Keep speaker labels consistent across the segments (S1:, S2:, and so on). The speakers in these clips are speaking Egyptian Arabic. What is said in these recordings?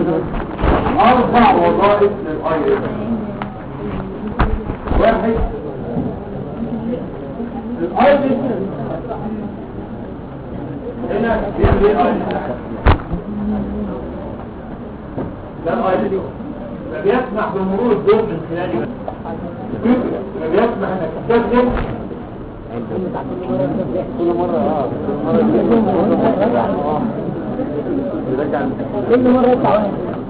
S1: اربع وظائف للايرس واحد الايرس هنا بيعمل ايه الايرس ده الايرس فبيسمح بمرور الضوء من خلاله فبيسمح انك تستخدم
S2: كل مرة اه كل مرة يرجع كل مرة يطلع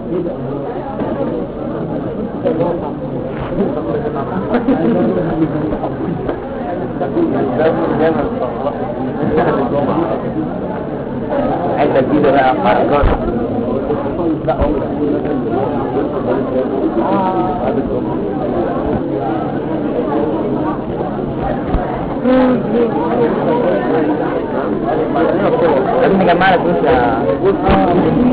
S2: حته جديده بقى حركات لا لازم نجمع لك فلوس يا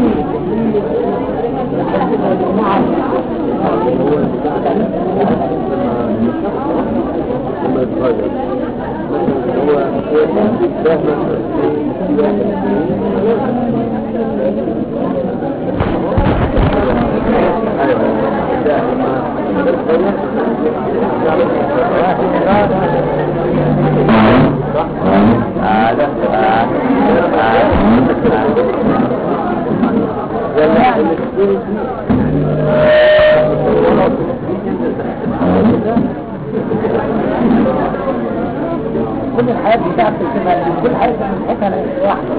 S2: هذا كل الحياة بتاعت الكلمة كل حاجة بنحكها واحدة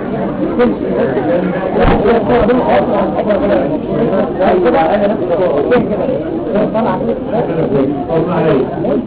S1: الله عليك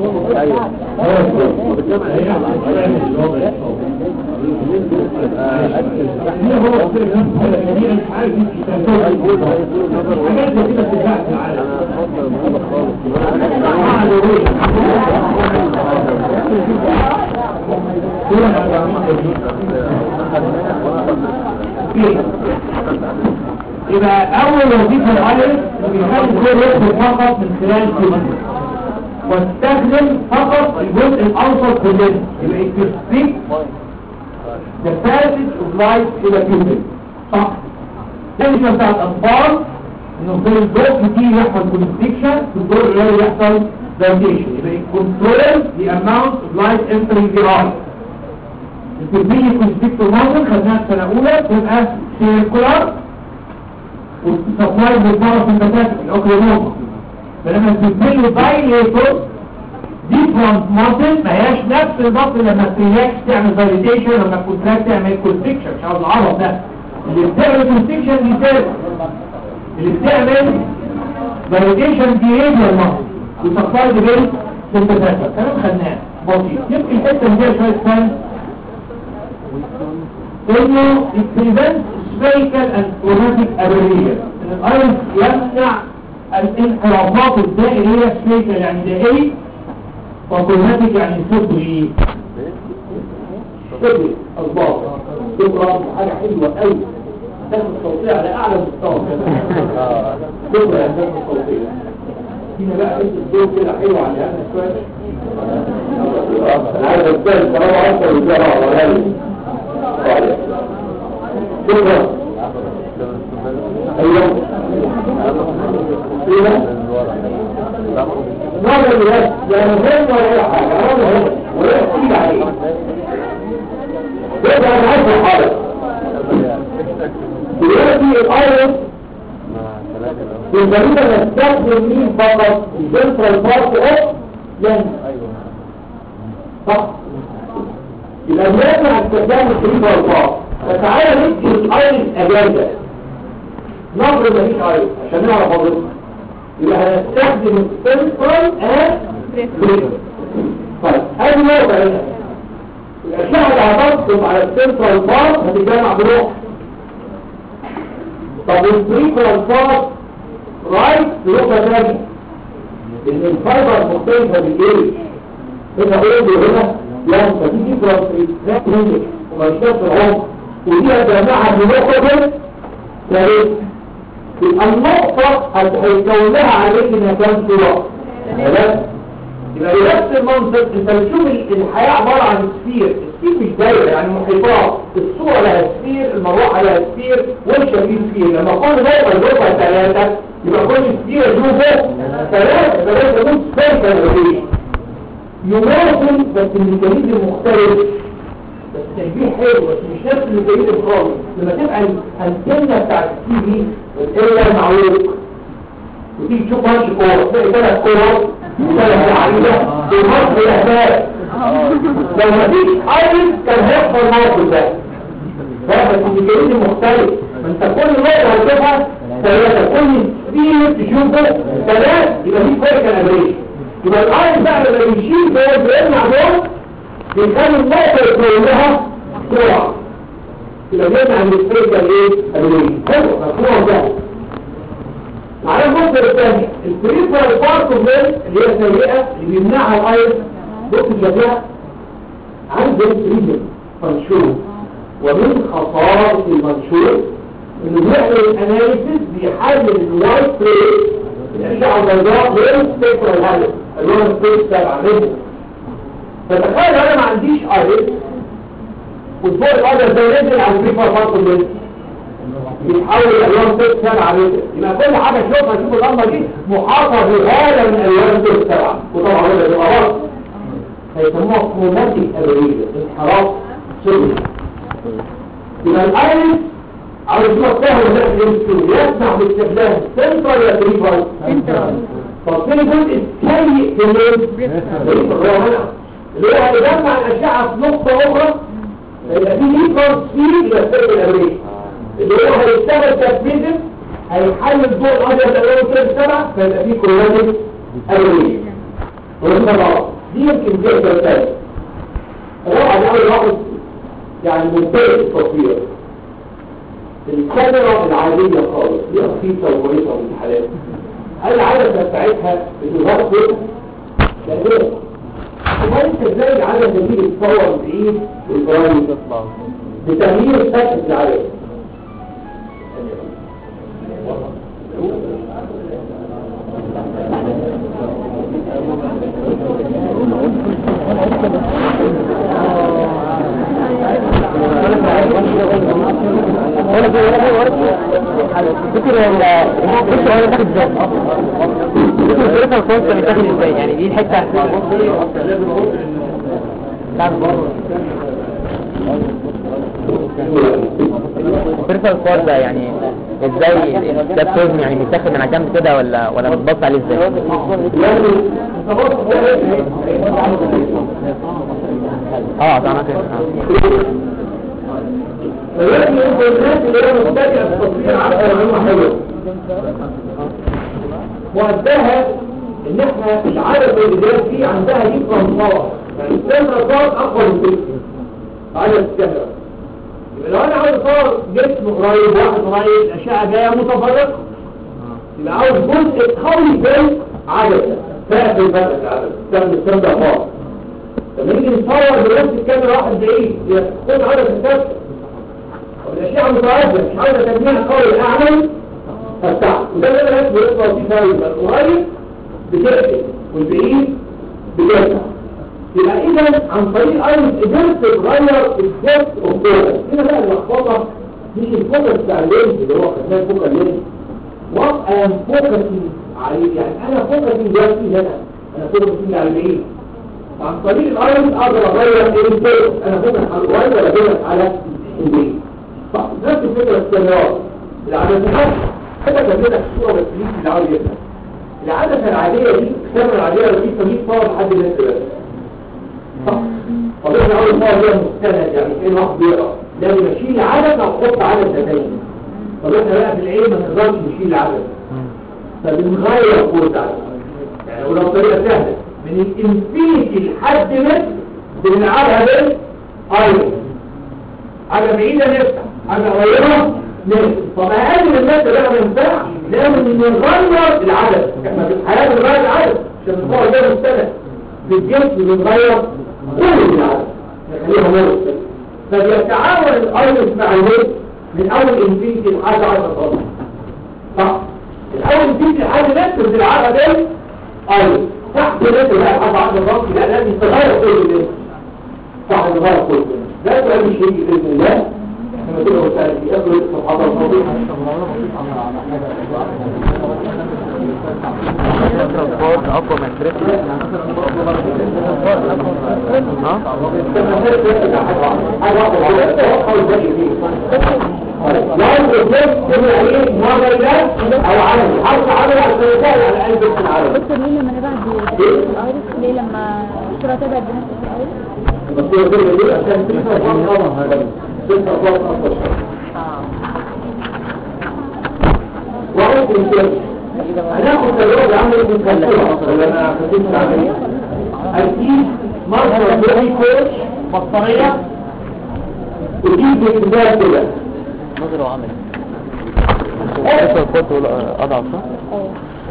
S1: يبقى اول وظيفه الايرس بيخلي كل يدخل فقط من خلال الكمبيوتر واستخدم فقط الجزء الاوسط كله يبقى يكتسبيك the passage of light الى pupil صح ده مش بتاع الاطفال انه في الضوء كتير يحصل constriction في الضوء القليل يحصل dilatation يبقى control the amount of light entering the eye التربية كونستيكتور مازل خدناها السنة الأولى تبقى سيركولار والسبلاي بالبارا سمباتاتيك الأوكلينوما فلما تبتل دايليتور دي فرونت ماسل ما هياش نفس الضغط لما تريلاكس تعمل دايليتيشن لما كونتراكت تعمل كونستيكشن مش عاوز العرض ده اللي بتعمل كونستيكشن دي سيرك اللي بتعمل دايليتيشن دي ريديال ماسل وسبلاي بال سمباتاتيك كلام خدناه بسيط يمكن الحته اللي فيها شويه ثاني انه البريفنت سبيكال اند كروماتيك ابريليا ان الايرس يمنع الانحرافات الدائريه سبيكال يعني دائري وكروماتيك يعني صدري صدري الله شكرا حاجه حلوه قوي تاخد صوتيه على اعلى مستوى شكرا يا تاخد صوتيه هنا بقى انت الدور كده حلو على هذا شويه انا عايز اتكلم طالما اكتر من كده ولا لا شكرا ايوه ايوه نظر الوقت يعني غير ولا حاجه نظر ولا تيجي عليه يبقى انا عايز الحاله دلوقتي الايرس بالضروره نستخدم مين فقط الجنترال بارت اوف لينس صح يبقى بنرجع استخدام الكريم والباص فتعالى ندي الايرس اجازه نظر مفيش ايرس عشان نعرف وظيفتها يبقى هنستخدم السنترال اند بريك طيب ادي نقطه هنا الاشعه اللي هتطلب على السنترال بارت هتتجمع بروح طب البريكوال بارت رايت نقطه ثانيه ان الفايبر مختلفه بالايه هنا ايه هنا يعني فتيجي فرنسي نفس وما يشتغلش العمر ودي هتجمعها بنقطه ثالث يبقى النقطة هيكون لها عليك مكان صورة تمام يبقى بنفس المنطق انت بتشوف الحياة عبارة عن سفير التكتيك مش دايره يعني محيطات الصوره لها سفير المروحه لها سفير والشا فيه سفير لما كل نقطه يضربها ثلاثه يبقى كل سفير يشوفه ثلاثه ثلاثه يكون سفير ايه يماثل بس الميكانيزم مختلف بس تشبيه حلو بس مش نفس الميكانيزم خالص لما تبقى الانتنه بتاعت التي في الا معروف وتيجي تشوف ماتش كوره تلاقي ثلاث كور ثلاث لعيبه والماتش الاهداف لو ما فيش ايرس كان هيحصل الموقف ده لا بس الميكانيزم مختلف ما انت كل نقطه هتشوفها ثلاثه كل سبير تشوفه ثلاث يبقى في فيركال ابريشن يبقى الايرس بقى لما بيشيل دول بيمنع دول بيخلي النقطه كلها سرعه يبقى بيمنع من الفيركال ايه ابريشن حلو مفهوم ده على المصدر الثاني البريفرال بارت اوف اللي هي سيئه اللي بيمنعها الايرس بص شكلها عنده ريجن منشور ومن خصائص المنشور انه بيعمل الاناليسيس بيحلل الوايت بليت الاشعه البيضاء غير سبيكترال هالس اللون سبيس تبع منه فتخيل انا ما عنديش ايرس والفوق الابيض ده نزل على البريفرال بارت اوف بيتحول الالوان ست سبعة متر يبقى كل حاجة تشوفها تشوف الأمة دي محاطة بهذا من الالوان ست سبعة وطبعا هذا بيبقى غلط هيسموها كروماتيك ابريد انحراف سوري يبقى الايرس على اسمه سهل ونحن يمسكه يسمح باستخدام سنترال يا بريفال طب في جزء سيء في الليل اللي هو هيجمع الأشعة في نقطة أخرى فيبقى في ليكورس فيه إلى السير الأبريد اللي هو هيشتغل تسميزم هيحلل الضوء الابيض الالوان كده سبعه فيبقى فيه كروماتيك الوان والسبعه دي يمكن تقدر تاني الرابعه دي اول واحد يعني ممتاز التصوير الكاميرا العاديه خالص دي رخيصه وكويسه في الحالات العدسه بتاعتها بتغطي لكن ما انت ازاي العدسه دي بتصور بعيد والبرايم بتغيير شكل العدسه
S2: ولا في ولا في ولا في فكر الفكر هو بيتاخد ازاي فكر الفكر الكونسبت بيتاخد ازاي يعني دي الحته الفكر الكونسبت ده يعني ازاي ده بتوزن يعني بيتاخد من على جنب كده ولا ولا بتبص عليه ازاي اه طبعا كده
S1: دلوقتي انت الناس اللي هي مبتدئه في التصوير عارفه ان هم حلوه وقتها ان احنا العدد اللي جاي فيه عندها دي كونتار يعني الكاميرا صارت اقوى من كده عدد الكاميرا يبقى لو انا عاوز اصور جسم قريب واحد قريب الاشعه جايه متفرقه يبقى عاوز جزء قوي في عدسه تقفل بقى العدسه تعمل الكاميرا فاضي لما نيجي نصور بنفس الكاميرا واحد بعيد يكون عدسه ثابته الاشياء متعدده مش عاوزه تجميع قوي اعمل فتح وده اللي انا اسمه يطلع فيه فايده القريب بتقفل والبعيد بتفتح يبقى اذا عن طريق ايرس قدرت تغير الدبس اوف فوكس هنا بقى اللخبطه مش الفوكس بتاع اللينز اللي هو خدناه فوكس اللينز وات ام فوكسنج عليه يعني انا فوكسنج دلوقتي هنا انا فوكسنج على البعيد عن طريق الايرس اقدر اغير الفوكس انا فوكس على القريب ولا فوكس على البعيد صح نفس الفكرة السيارات العدسات كده جميلة الصورة بس ليك اللي عاوز يفهم العدسة العادية دي الكاميرا العادية اللي فيه طريق صور لحد الناس بس صح طب احنا عاوز صور بيها مستند يعني ايه واحد بيقرا لازم اشيل عدسة واحط عدسة تانية طب احنا بقى في العين ما نقدرش نشيل عدسة فبنغير قوة عدسة يعني ولو طريقة سهلة من الانفينيتي لحد متر بنلعبها بالايرون حاجة بعيدة نفتح حاجة قريبة نفتح طب أقل من الناس ده ما ينفعش لازم نغير العدد احنا في الحياة بنغير العدد عشان نصور ده مستند في الجسم بنغير كل العدد نخليها مرة فبيتعاون الايرس مع الويب من اول انفينيتي لحد 10 خالص صح الاول انفينيتي لحد متر بنلعبها بالايرس تحت متر بقى لحد 10 خالص لا لازم تغير كل ده صح الغرب كله ده سؤال مش هيجي باذن الله لما تبقى مسألة في اخر الصفحات الماضية
S2: ترانسبورت اقوى من تريك ها
S1: لا الإسلام هو ايه نظري ده او عملي حرف عملي عشان يسهل على قلب العالم
S3: دكتور ليه لما نبعد الايرس ليه لما الصورة تبعد بنفس الايرس
S1: بس هو كده ليه عشان تسمع طبعا تسمع طبعا أكتر وعرفت الإسلام هناخد تجربة عمل ابن كالسورة ولا انا خدمت عملية هتجيب مصدر بوري كوش بطارية وتجيب باكتبال كده
S2: نظر وعمل ترانسبورت ولا اضعف صح؟
S3: اه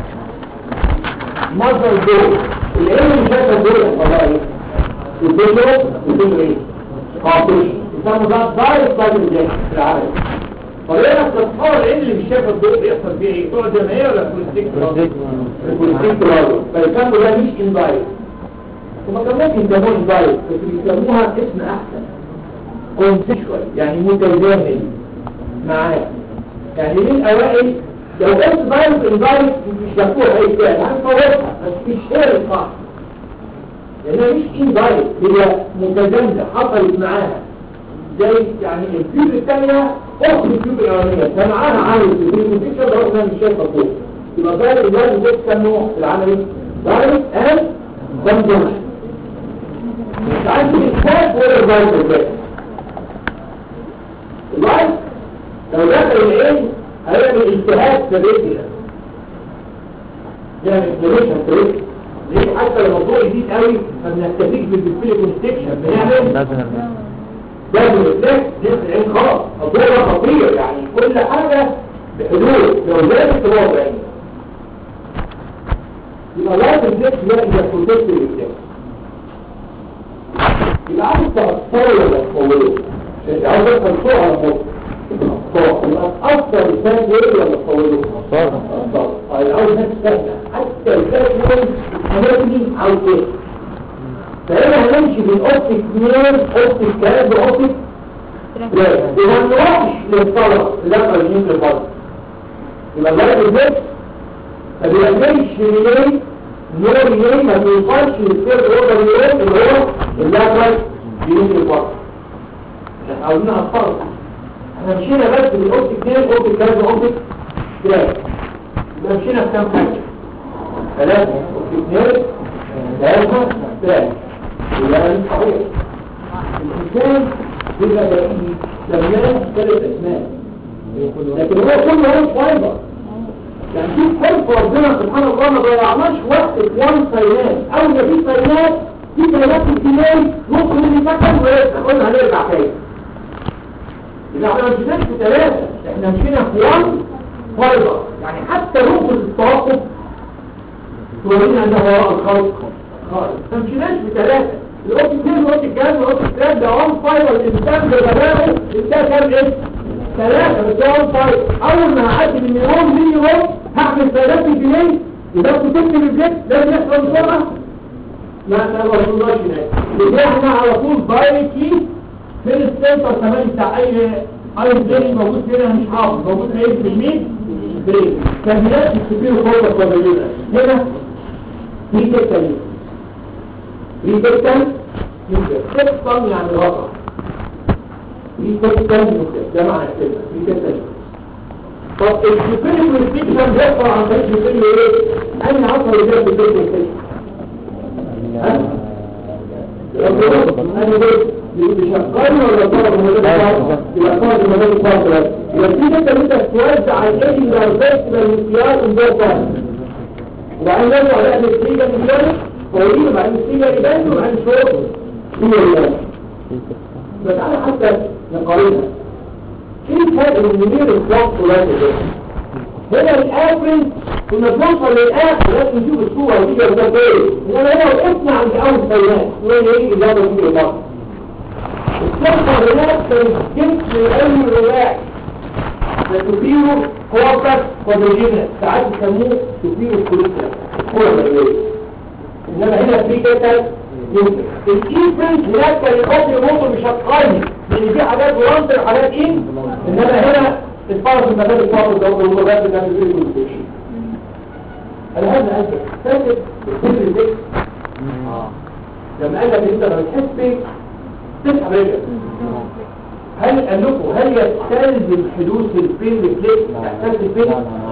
S1: مصدر دول العلم اللي شايفه دول الفضائي الدول الدول ايه؟ قاطش يسموا ده دايركت لايف انجكشن في العالم طريقة تتصور العلم اللي مش شايفه الدول بيحصل فيه ايه؟ تقعد جماهير ولا كوليستيك الكوليستيك برضه فيسموا ده مش اندايركت هما كان ممكن يسموه اندايركت بس بيسموها اسم احسن كونسيشوال يعني متزامن معاه يعني مين الاوائل لو قلت دايركت اندايركت مش دكتور اي كلام هنفوتها بس مش هي الصح لانها مش اندايركت هي متزامنه حصلت معاها زي يعني الفيوب الثانيه اخت الفيوب الاولانيه فمعاها عامل الفيوب مفيش ده اصلا مش شايفه فوق يبقى دايركت اندايركت ده بيسموه في العملي دايركت اند كونجنكشن مش عارف الاسباب ولا الدايركت ده اللايف لو دخل العين هيعمل اجتهاد في الرجل يعمل انفليشن في الرجل ليه حتى لو الموضوع يزيد قوي ما بنكتفيش بالديسبلي كونستكشن بنعمل
S2: لازم
S1: لازم الريفلكس نفس العين خلاص الموضوع ده خطير يعني كل حاجه بحدود لو زادت تبقى بعين يبقى لازم الريفلكس ده يبقى بروتكت الريفلكس يبقى عايز تأثر ولا تطوله انت عايز تأثر صوره على الموت يبقى تأثر لسان ايه ولا تطوله
S2: صار
S1: عاوز ناس سهلة حتى الفاشل هنبني عاوز ايه فهنا هنمشي بالاوبتيك نير اوبتيك كلام باوبتيك لا وما نروحش للطلب لا الجين للطلب يبقى ده البيت ما بيعملش ريلي نور ريلي ما بيوصلش للسير اوردر ريلي اللي هو اللاترال جين للطلب احنا عاوزين نأثر احنا مشينا بس بالاوبتيك نير اوبتيك كلام باوبتيك كلام مشينا في كام حاجة ثلاثة اثنين ثلاثة ثلاثة ولا صحيح الإنسان بيبقى بعيد زمان ثلاث أسماء لكن هو كله هو فايبر يعني في حرف ربنا سبحانه الله ما ضيعناش وقت في وان ساينات أول ما في ساينات في ساينات في الكيمياء نص من سكن ويرجع قلنا هنرجع تاني إذا احنا ما مشيناش في ثلاثة احنا مشينا في وان فايبر يعني حتى نقطة التوقف تورينا انه وراء الخلق خالص ما مشيناش بثلاثة الأوت اثنين الأوت الجهاز الأوت الثلاث ده وان فايبر الإنسان بغبائه الإنسان كام ايه؟ ثلاثة بس ده وان فايبر أول ما هعدي من يوم من يوم هعمل ثلاثة جنيه إذا كنت تكتب الجيت لازم يحصل بسرعة لا لا ما وصلناش هناك لذلك احنا على طول دايركتلي من السنتر كمان بتاع اي اي برين موجود هنا مش حافظ موجود هنا في المين برين كميات السبيل فوق الطبيعية هنا في تكتل في تكتل يمكن تكتل يعني غطا في تكتل يمكن ده معنى الكلمة في تكتل طب السبيل والفيكشن بيحصل عن طريق السبيل ايه؟ أين عصر اللي جاب السبيل والفيكشن؟ ها؟ أنا بقول بيشغلني ولا طلب مدرسة يبقى طلب مدرسة يبقى في انت انت توزع الايدي الارباك للمسيار اندور وبعدين نرجع على السيجا المسيار طويل وبعدين السيجا يبان وبعدين شوط هي يبان فتعالى حتى نقارنها ايه الفرق بين منير الخط ولا هنا الآخر كنا بنوصل للآخر لازم نشوف الصورة ودي جدا ايه انما هنا وقفنا عند اول سيئات وين ايه اجابة دي اجابة الصفة هناك كانت جنس العلم الرواعي فتثيره كوابك قدرجنة ساعات يسموه تثيره الكوليسترا كورة مجالية انما هنا في كتل يمكن الايفنت هناك كان يحط الموتور مش هتقيم لان في حاجات ورانتر وحاجات ان انما هنا الفرس المكان الفاضل ده هو بس ده بيقول كوميونيكيشن انا هذا انت فاكر السر ده لما قال لك انت لما تحس بيه تسحب رجلك هل قال لكم هل يستلزم حدوث البين ريفلكس احساس البين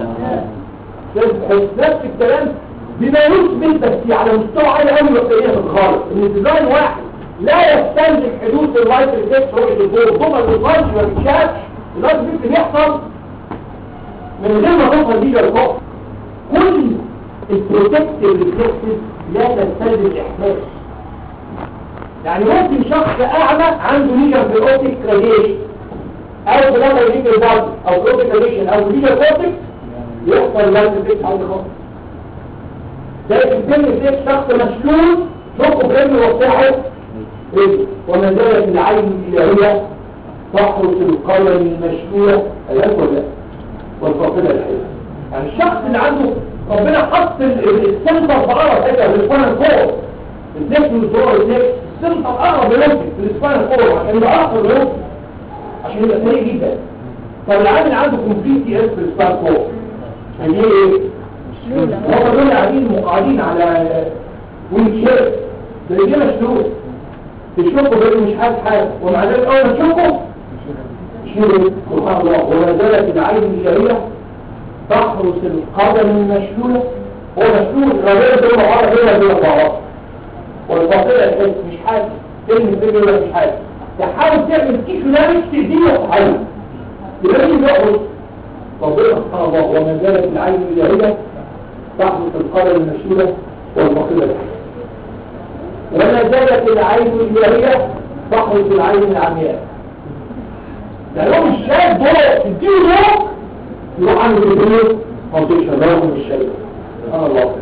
S1: لازم نفس الكلام بما يثبت بس على مستوى عالي قوي واقعيه في الخالص ان الديزاين واحد لا يستلزم حدوث اللايت ريفلكس رؤيه الجو ثم الديزاين ما بيتشافش اللايت ريفلكس بيحصل من غير ما توصل بيه للفوق كل البروتكتيف ريفلكسز لا تستلزم احساس يعني ممكن شخص اعمى عنده ليجن في الاوبتيك راديشن او بلاتر ليجن بارد او اوبتيك راديشن او ليجن اوبتيك يحصل لايت ريفلكس عند خالص ده الفيلم ده شخص مشلول شوفه برجله وبتاعه رجل وما زالت العين الالهيه تحرس القلم المشلوله ايات ولا والفاقده الحيه يعني الشخص اللي عنده ربنا حط السنتر في قرب كده في السباينال كور الذكر والزور الذكر السنتر قرب يمكن في السباينال كور عشان يبقى اقرب يمكن عشان يبقى سريع جدا طب العامل عنده كومبليت تي اس في السباينال كور يعني ايه هو دول قاعدين مقعدين على وينشير ده دي مشدود تشوفوا بيقولوا مش حاسس حاجه ومع ذلك اول ما تشوفوا شيلوا سبحان الله وما زالت العين الجاريه تحرس القدم المشلوله هو مشلول غير دول بعض غير دول بعض والباطله الحس مش حاسس كلمه فيديو مش حاسس تحاول تعمل كيف لا مش تديه وتحاول يبقى يقعد ربنا سبحان الله وما زالت العين الجاريه تحدث القدم المشهورة والفقيرة وما زالت العين الجارية تحدث العين العمياء ده يوم الشاب ضوء تديه ضوء يروح عنده الدنيا منطقة شباب من الشيء سبحان الله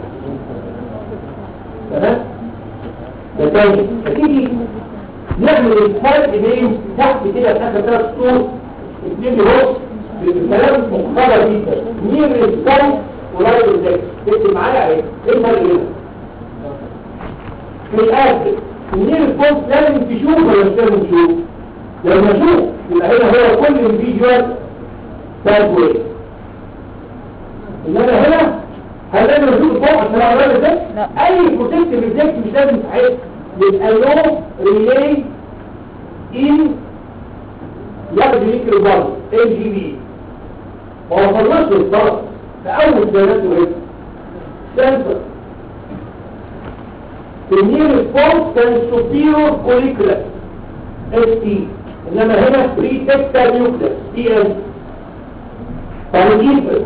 S1: تمام ده تاني فتيجي نعمل الفرق بين تحت كده تحت ثلاث سطور اثنين بص الكلام مختلف جدا مين الريسبونس ورايد الذكر تكتب معايا ايه ايه الفرق هنا في الاخر منين الفونت لازم تشوف ولا مش لازم تشوف لما اشوف يبقى هنا هو كل انديفيدوال باثوي انما هنا هل لازم اشوف الفوق عشان اعرف الذكر اي بروتكتيف الذكر مش لازم تحس يبقى لو ريلي ان ياخد ميكرو بارد ال جي بي ما وصلناش للضغط فأول بيانات مهمة سنسر النير ريسبونس كان سوبيرور كوليكولاس اس تي انما هنا بري تكتا نيوكلاس تي ان فالجيبر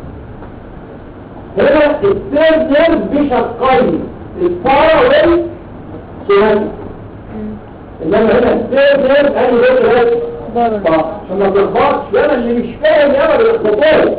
S1: هنا الثيرد نيرف بشقين البارا وال سوهاني انما هنا الثيرد نيرف قال لي بس عشان ما تلخبطش انا اللي مش فاهم يا ما بيخبطوه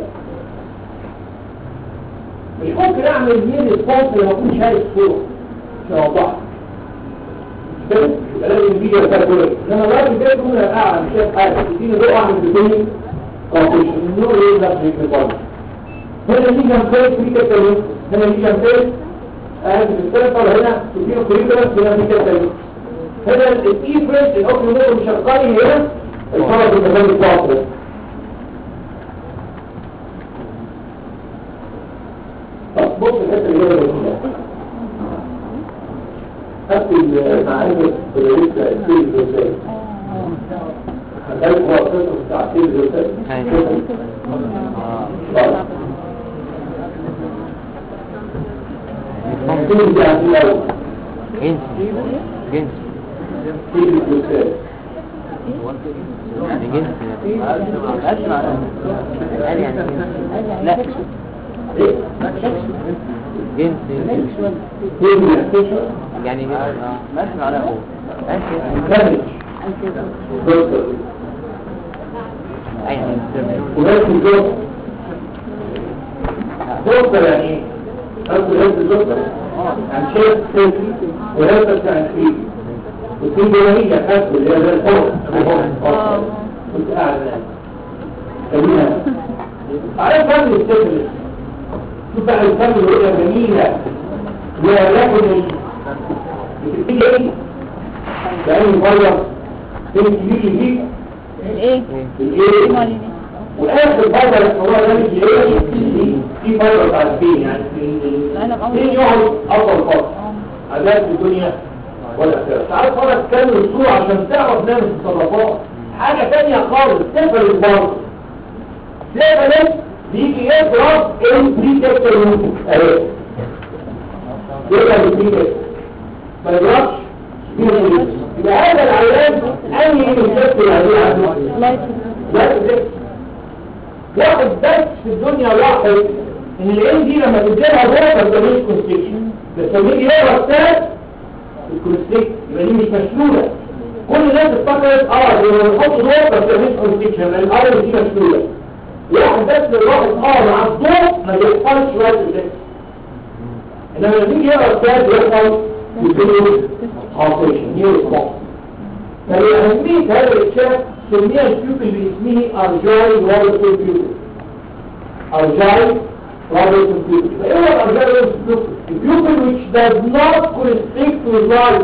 S1: مش ممكن اعمل مين الصوت لما اكون شايف صوره عشان اوضحها كده يبقى لازم الفيديو بتاع كله لما الراجل ده يكون قاعد مش شايف حاجه تديني ضوء اعمل بدوني كومبوزيشن النور يبدا في الكومبوزيشن هنا دي جنبين في كده هنا دي جنبين قاعد في السنتر هنا تديني كوريكولاس هنا في كده هنا الايفرنت الاوكل نور مش شغال هنا الفرق المكان الفاصل بص الحته اللي هي بسيطه خدت المعارف لسه السيل ازاي خلال وقته بتاع السيل ازاي ممكن دي عندي الاول
S2: جنس جنس
S1: سيل ازاي
S2: يعني جنس اسمع قال يعني جنس لا
S1: ايه
S2: جنس
S1: سيل ازاي
S2: يعني ماشي على هو
S1: كامل دكتور
S2: اي
S1: ونفس الدكتور دكتور يعني ايه؟ أصل هذا الدكتور عن شيء سيكي وهذا كان فيه وفي جمهية حسب اللي هي زي الفوق كنت قاعد خلينا عارف فن السفل شوف بقى الفن الرؤية جميلة ولكن بتبتدي ايه؟ بأي مرة فين الكبير اللي فيه
S3: الايه
S1: الايه
S3: مالي
S1: واخر فايبر الحوار ده مش ايه في فايبر بتاع البين يعني
S3: العالم أول.
S1: مين يقعد افضل فتره
S3: اه
S1: عذاب في الدنيا ولا اخره تعال فرق تكمل الصورة عشان تعرف نعمل التصرفات حاجة تانية خالص تفرق برضه تفرق بيجي يضرب البريتكتور ممكن اهي يضرب البريتكتور ما يضربش يبقى هذا العلاج انهي البريتكتور عليه عنه
S3: لايت
S1: لا تدرك. واحد بس في الدنيا لاحظ ان العين دي لما تديلها جوه ما بتعملش كونستيكشن بس لما يجي يقرا كتاب الكونستيكشن يبقى دي مش مشلوله كل الناس افتكرت اه لما نحط جوه ما بتعملش كونستيكشن لان الارض دي مشلوله واحد بس اللي لاحظ اه مع الضوء ما بيحصلش شويه كونستيكشن انما لما يجي يقرا كتاب بيحصل يقول اوبريشن نيو ريسبونس فلأهمية هذا الإكشاف سميها البيوبل باسمه أرجاي روبرتسون بيوبل أرجاي روبرتسون بيوبل فإيه هو الأرجاي روبرتسون بيوبل؟ البيوبل which does not constrict with life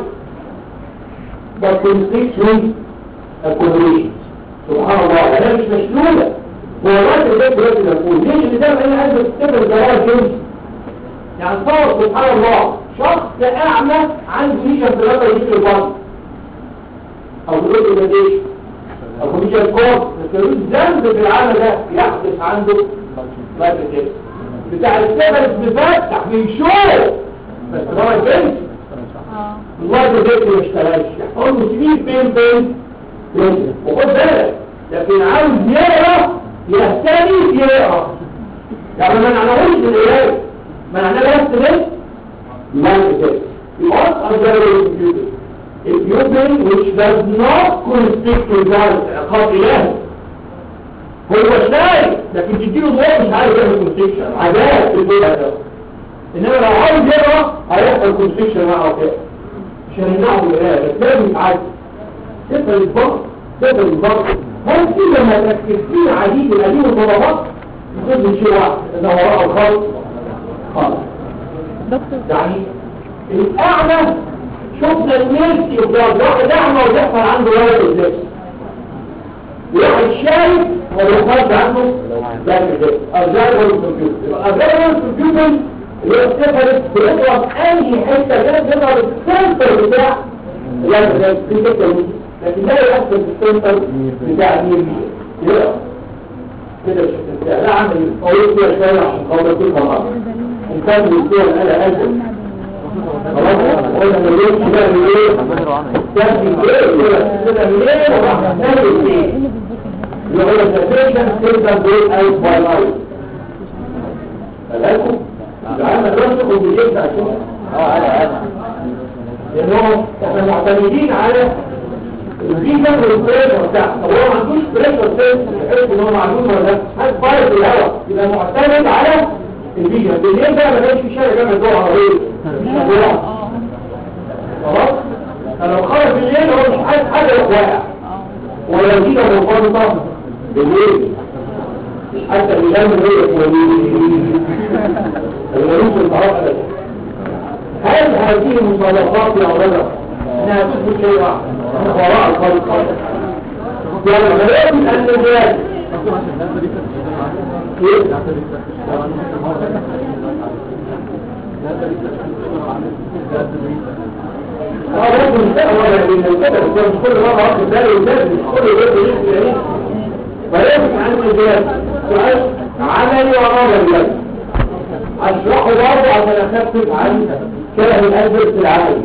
S1: but constricts with accommodation سبحان الله أنا مش مشلولة هو الراجل ده دلوقتي بقول ليش اللي ده أنا عايز تفتكر الجوال جنسي يعني صور سبحان الله شخص أعمى عنده نيشة ثلاثة يجي البطن او بيقول له ليش او مش الكون مفيش ذنب في العالم ده يحدث عنده بعد كده بتاع السبب بيفتح بيشوف بس هو الجنس
S3: اه
S1: الله ده بيت ما اشتغلش يحفظ مسلمين فين فين ينزل وخد بالك لكن عاوز يقرا يهتدي يقرا يعني ما نعناهوش بالقرايه ما نعناه بس بس ما كده يقص أرجل الكمبيوتر الكمبيوتر which does not constrict results عقاب إلهي هو شايف لكن تديله ضوء مش عارف يعمل كونستيكشن عذاب في الدنيا ده انما لو عاوز يقرا هيحصل كونستيكشن معه كده مش هنمنعه من القرايه بس لازم يتعالج تفضل الضغط تفضل الضغط هل في لما تركزين عديد القديم والطلبات تفضل شيء واحد ده وراءه الخلط خالص
S3: دكتور
S1: يعني الأعمى شفنا الميلتي وقال واحد أعمى ويحصل عنده ولد إزاي واحد شايف ويحصل عنده ذلك إزاي أرجاء ولا الكمبيوتر يبقى أرجاء ولا الكمبيوتر اللي هو السفر بيضرب أي حتة كده بيضرب السنتر بتاع ذلك إزاي في حتة دي. لكن لا يحصل في السنتر بتاع دي يقرأ كده الشكل بتاع لا عمل قوي فيها شوية عشان خاطر تفهم إن كان بالصور أنا أجل خلاص قلنا من ليه كده من ليه كان من ليه كده من ليه وراح نعمل ايه اللي هو السفيشن سيستم بول اوت باي لايف فلاكم العالم دراسة كومبليكيشن عشان
S2: اه انا انا
S1: لانه احنا معتمدين على الفيجن والبريشر بتاعه طب هو ما عندوش بريشر سيستم يحس ان هو معلوم ولا لا هات فاير في الهواء يبقى معتمد على الفيجن بالليل بقى ما كانش في شارع جنب الجوع عربيه مش هتولع
S3: اه
S1: خلاص فلو خرج بالليل هو مش عايز حاجه يروح واقع
S3: اه
S1: ولا دي لو مرتبطه بالليل حتى الإمام الرئيس الملوك الطرف أبدا هل هذه المصالحات يا رجل انها تثبت شيء واحد أنها وراء الخلق يعني غير أن الرجال اه برضه مستقبل لان الكتب ده مش كل مره واخد بالي والناس مش كل يوم يجي يعني فيجب عن الرجال سؤال عملي ونظري بس اشرحه برضه عشان اخفف عن كره الادب في العمل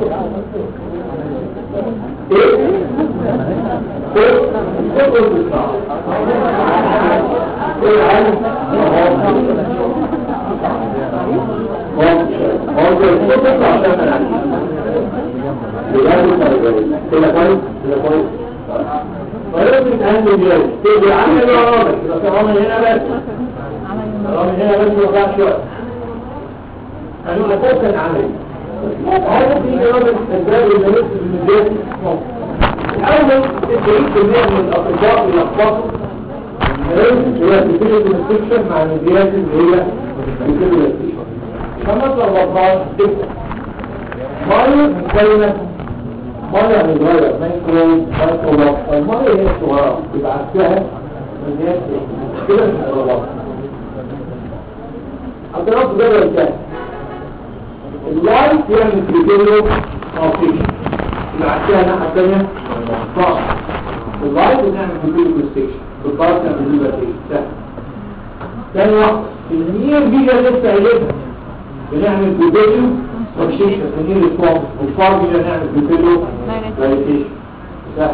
S1: ايه؟ ايه؟ تقول بالصعب ايه العلم؟ هو الصوت يطلع عشان العلم كده كويس كده كويس فيمكن أن يجاوب تيجي عمل الرامج يبقى في رامج هنا بس الرامج هنا بس وقع شوية قالوا لك فوق كان عملي هذا في رامج الأسباب اللي نفس المجال الأول 90% من الأطباء يلخبطوا هي بتيجي الانفكشن مع النزيات اللي هي بتيجي الانفكشن فمثلا الوضعات ميه مكونة ميه صغيرة مايكرو مايكرو لوك الميه هي صغيرة يبقى عكسها الناس كده مش صغيرة اعتراف ده الكلام اللايت يعمل كريتيريو اوفيشن يبقى عكسها الناحية الثانية صح اللايت بنعمل كريتيريو كونستيشن بالضبط نعمل ليبرتيشن سهل ثاني واحدة النير فيجا لسه قايلها بنعمل كريتيريو كونستيشن النير ريسبونس والفار فيجا نعمل كريتيريو دايليتيشن سهل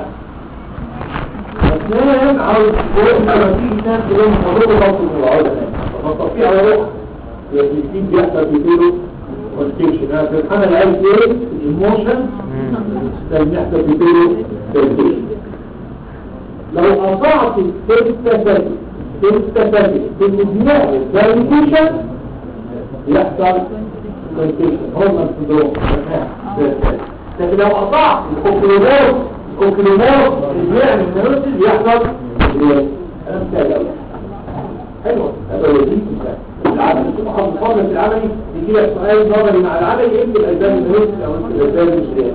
S1: اثنين عاوز تقول لما تيجي ناس تقول الموضوع ده بطل من العودة فالتطبيق على روح يجب بيحصل كريتيريو كونستيشن انا في الحالة اللي عايز ايه الايموشن لازم يحصل كريتيريو كونستيشن لو قطعت السيستاتيك السيستاتيك بالمجموع الفاليديشن يحصل كونتيشن هرمون سندروم لكن لو قطعت الكوكليموس الكوكليموس اللي بيعمل نيروسيس يحصل انا مثال حلوه هذا هو دي العمل تبقى خلصانه في العملي يجي لك سؤال نظري مع العمل يكتب الاسباب النيروسيس او الاسباب المشريات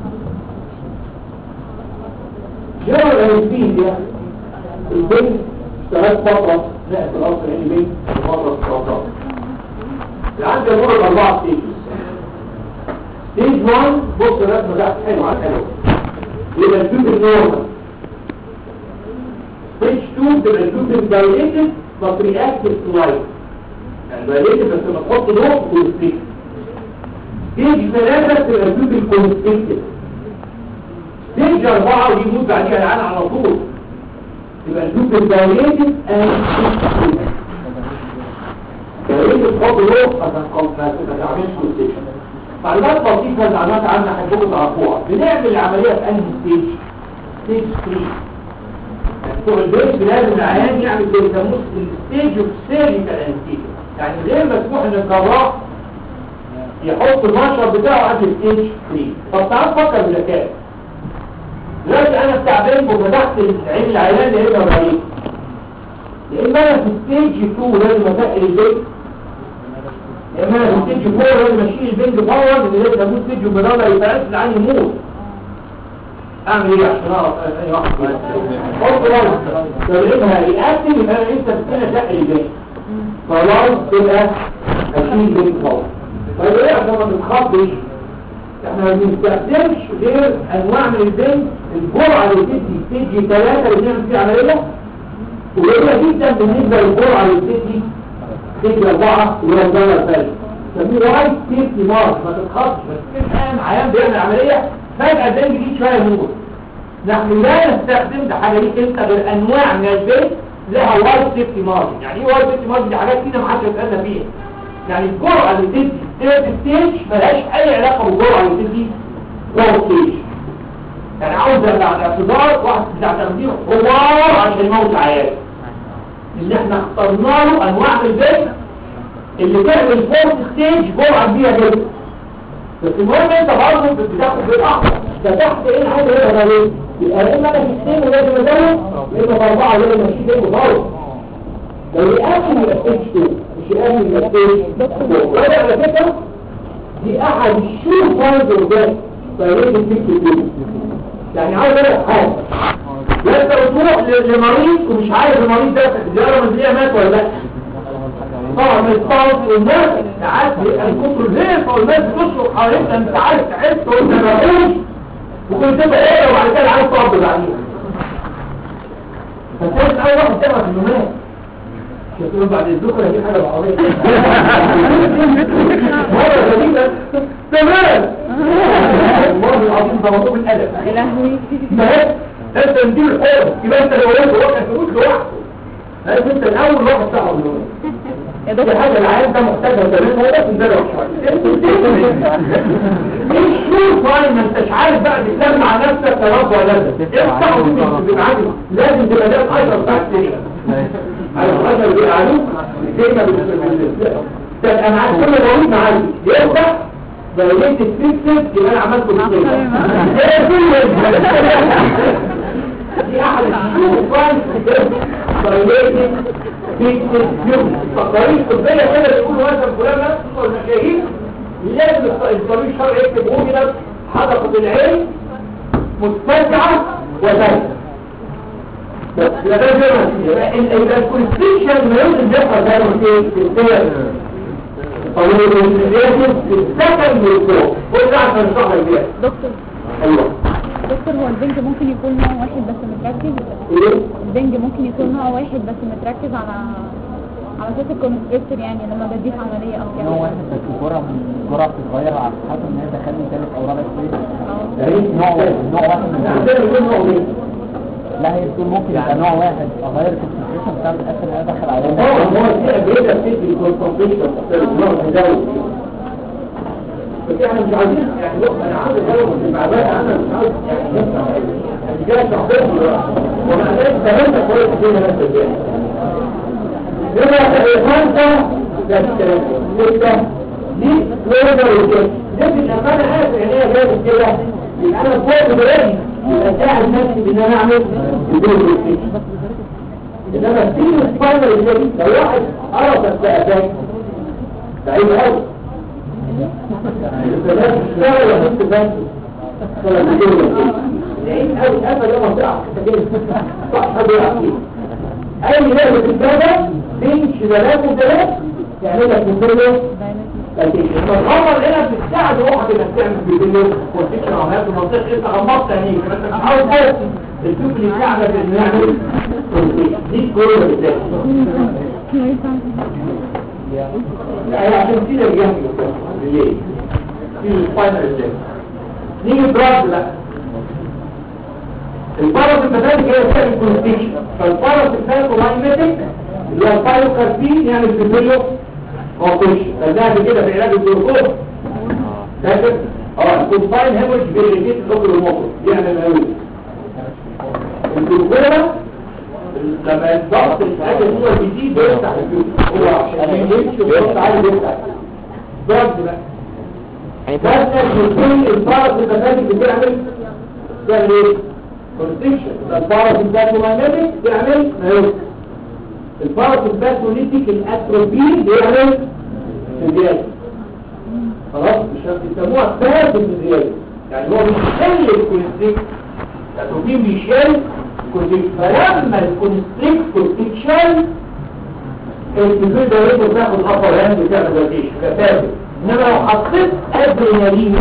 S1: جرى الانستيزيا البنت اشتغلت فترة نقت الأصل يعني بنت فترة السرطان العند يمر بأربعة ستيجز ستيج 1 بص الرسمة ده حلو على الحلو يبقى الجوب النورمال ستيج 2 تبقى الجوب الدايليتد بس رياكتيف تو لايت يعني دايليتد بس لما تحط ضوء كونستريكت ستيج 3 تبقى الجوب الكونستريكتد ستيج أربعة ويموت بعديها العين على طول يبقى نشوف الدايليتد اند دايليتد خط روح عشان خط ما تعملش كونستيشن معلومات بسيطة معلومات عامة هتبقوا تعرفوها بنعمل العملية في انهي ستيج ستيج 3 بتوع البيت لازم العيان يعمل زي يسموه الستيج اوف سيرجيكال انستيجيا يعني غير مسموح ان الجراح يحط المشرب بتاعه قبل ستيج 3 طب تعال فكر بذكاء دلوقتي انا تعبان وفتحت عين العيان لقيتها ضعيف يا اما انا في ستيج 2 لازم اتقل البيت يا اما انا في ستيج 4 لازم اشيل البنج فورا اللي لازم اموت ستيج وبدور يتعرف العين يموت اعمل ايه عشان اعرف اي واحد حط رأس لو لقيتها رياكتيف يبقى انا لسه بستنى اتقل البيت خلاص تبقى اشيل البنج فورا طيب ايه عشان ما تتخضش احنا ما بنستخدمش غير انواع من البنج الجرعه اللي بتدي ستيج 3 اللي بنعمل فيها عمليه قليله جدا بالنسبه للجرعه اللي بتدي ستيج 4 اللي هو الدوله الثالثه سميه وايت سيفتي مارك ما تتخطش بس كان عيان بيعمل عمليه فجاه البنج دي شويه يموت نحن لا نستخدم ده حاجه ليك انت غير انواع من البنج لها وايت سيفتي مارك يعني ايه وايت سيفتي مارك دي حاجات كده ما حدش يسالنا فيها يعني الجرعه اللي بتدي ثيرد ستيج ملهاش اي علاقه بالجرعه اللي بتدي فور ستيج يعني عاوز بعد اعتذار واحد بتاع تخدير حوار عشان يموت عيال ان احنا اخترنا له انواع من البيت اللي تعمل فورت ستيج جرعه كبيره جدا بس المهم انت برضه بتاخد بالاخر فتحت ايه الحاجه اللي انا ليه يبقى يا اما انا في ستيج ولازم ازود يا اما في اربعه لازم اشيل بيته خالص لو يقابل يبقى ستيج 2 مش يقابل يبقى ستيج 4 على فكره دي احد الشور فايز وده فلازم تكتب يعني عاوز اقول لك حاجه لا انت بتروح ل- لمريض ومش عارف المريض ده الزياره منزليه مات ولا لا طبعا من الصوت والناس ساعات بيبقى الكفر الهيف والناس بتشرب حواليك انت عارف تحس وانت مفهوش وكنت تبقى ايه وبعد كده عايز تقعد بعدين فتحس اول واحد تعمل في النومات شفتوا بعد الذكر دي حاجه بعضيه مره غريبه تمام والله العظيم ده موضوع الادب
S3: يا لهوي
S1: ما انت ندير الحر يبقى انت لو قلت واحد تقول لوحده لازم انت الاول واحد صاحب النوم
S3: يا
S1: دي
S3: دكتور
S1: حاجه العيان ده محتاجها تمام هو بس ندرب شويه انت مش شور فاين ما انتش عارف بقى تتلم مع نفسك يا رب ولا لا افتح وتبقى عادي لازم تبقى ده الاشهر بتاع السينما على الاشهر بيقعدوك السينما بالنسبه ده انا عارف كل مريض معايا يفتح لو لقيت الفيكسد يبقى انا عملت مشكله دي احد الشروط فايليتد فيكسد يوم فقرين طبيه كده بيقولوا مثلا فلان نفسه المشاهير لازم الط- الطبيب الشرعي يكتب وجدت حدقة العين متسعة وزايدة بس لا ده جرم يبقى الكونستيشن ما يمكن يحصل زي ما قلت في الثير طويل الرياضي في السكن والفوق قلت عشان نشرح لك بيها
S3: دكتور
S1: ايوه
S3: دكتور هو البنج ممكن يكون نوع واحد بس متركز
S1: ايه
S3: البنج ممكن يكون نوع واحد بس متركز على على اساس الكونستريكتور يعني لما بديه عمليه او كده
S2: نوع واحد بس الجرعة الجرعة بتتغير على حسب ان هي دخلني ثالث او رابع ستيج
S3: اه
S1: يعني
S2: نوع واحد نوع واحد من
S1: عندنا يكون نوع ايه
S2: لا هي بتقول ممكن يبقى نوع واحد اغير الكونسنتريشن بتاع الاكل اللي انا داخل
S1: هو
S2: عليه
S1: هو في أجهزة بتدي الكونسنتريشن نوع تداول بس احنا مش عايزين يعني بص انا عاوز ادور في المعلومات انا مش عاوز يعني نسمع يعني جاي شخصيا دلوقتي ومع ذلك تمام كويس جدا نفس الجانب يبقى خمسة ده الكلام ستة دي فلويدر وكده لكن لما انا عارف ان هي جابت كده يبقى انا فوق دلوقتي يبقى ساعد نفسي بان انا اعمل بدون ريستيشن انما السين السباينر اللي لو واحد قرص السقفات بعيد قوي الفلاس اشتغل وحس بنك ولا بيجيب بعيد قوي قفل ده منطقه صح حد يلعب فيه اي لعبه في الجبل بين شمالات وثلاث تعمل لك مثله لكن الخطر هنا بتساعد روحك انك تعمل فيديو وتكشف عمليات المنطقه انت غمضت عينيك انت مش عاوز بس الشوف اللي يساعدك انه يعمل دي كوره بالذات يعني عشان كده الجنب ليه في الفاينل ازاي نيجي براد بقى البارس البداني هي بتعمل كونستيشن فالبارس البداني لايمتك اللي هو البايوكاربين يعمل فيديو كونستيشن فده كده في علاج الجلوكوز فاكر اه الكومباين هيموريج بيريتيت الاوبر الموتور يعمل هيموريج الجلوكوز لما الضغط الحاجة هو بيزيد بيفتح الجلوكوز هو عشان يمشي الضغط عالي بيفتح ضغط بقى فاسنا الجلوكوز البارس البداني بتعمل تعمل ايه؟ كونستيكشن البارس الباثومagnetic بيعمل هيموريج البارس الباثوليتيك الاتروبين بيعمل زيادة خلاص مش بيسموها فاسد زيادة يعني هو بيشل الكونستريكت الاتروبين بيشل الكونستريكت فلما الكونستريكت تتشل الكونستريكت ده يقدر تاخد خطوة هاند بتعمل روتيشن فاسد انما لو حطيت ادرينالين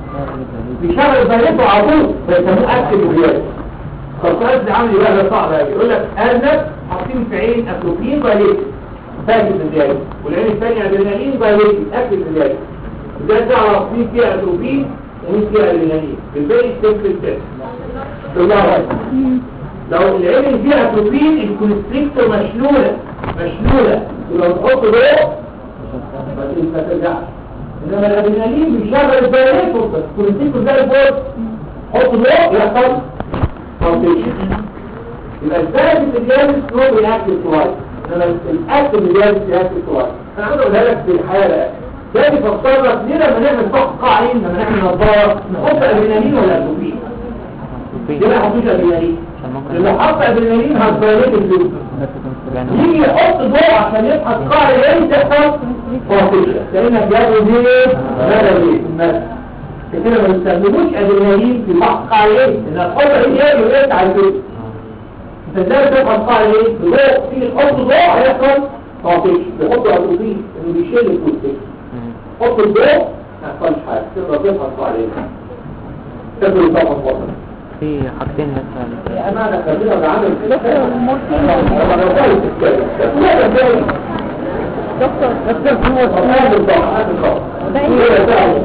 S1: بيشغل بياناته على طول فيسموه اكتف زيادة خاصة دي عامل يبقى صعب قوي يقول لك ارنب حاطين في عين اتروبين بايليت فاكر زيادة والعين الثانية ادرينالين بايليت اكتف زيادة ده تعرف مين فيها اتروبين ومين فيها ادرينالين بالباقي تكتب التست بالله لو العين اللي فيها اتروبين الكونستريكتور مشلولة مشلولة ولو تحط ضوء بس ما ترجعش انما الادرينالين بيشغل البايليت بس الكونستريكتور زي البورد حط ضوء يحصل فاونديشن يبقى الثالث الجهاز نو رياكتيف كويس انما الاكتف الجهاز رياكتيف كويس انا عاوز اقولها لك في الحياه بقى ده بيفكر لك ليه لما نعمل فحص قاعين لما نعمل نظاره نحط ادرينالين ولا ادوبين ليه ما نحطوش ادرينالين لما حط ادرينالين هتبينت الفلوس يجي يحط ضوء عشان يبحث قاع ايه تحصل فاونديشن لانك جابوا دي ماذا ليه ماذا كده ما بيستخدموش ادرينالين في فحص قاع ايه ان الحط ايه يقطع على الفلوس انت ازاي تبحث قاع ايه ضوء تيجي تحط ضوء هيحصل فاونديشن بيحطوا ادوبين انه بيشيل الفلوس حط الضوء ما يحصلش حاجه تقدر تبحث قاع ايه تقدر تبحث قاع
S2: في حاجتين بس
S1: يا أمانة خلينا بعمل
S3: دكتور المورفين
S1: أنا لو قلت كده لا ده ازاي
S3: دكتور
S1: بس هو صحيح بالضبط هذا الخط
S3: ده
S1: ايه ده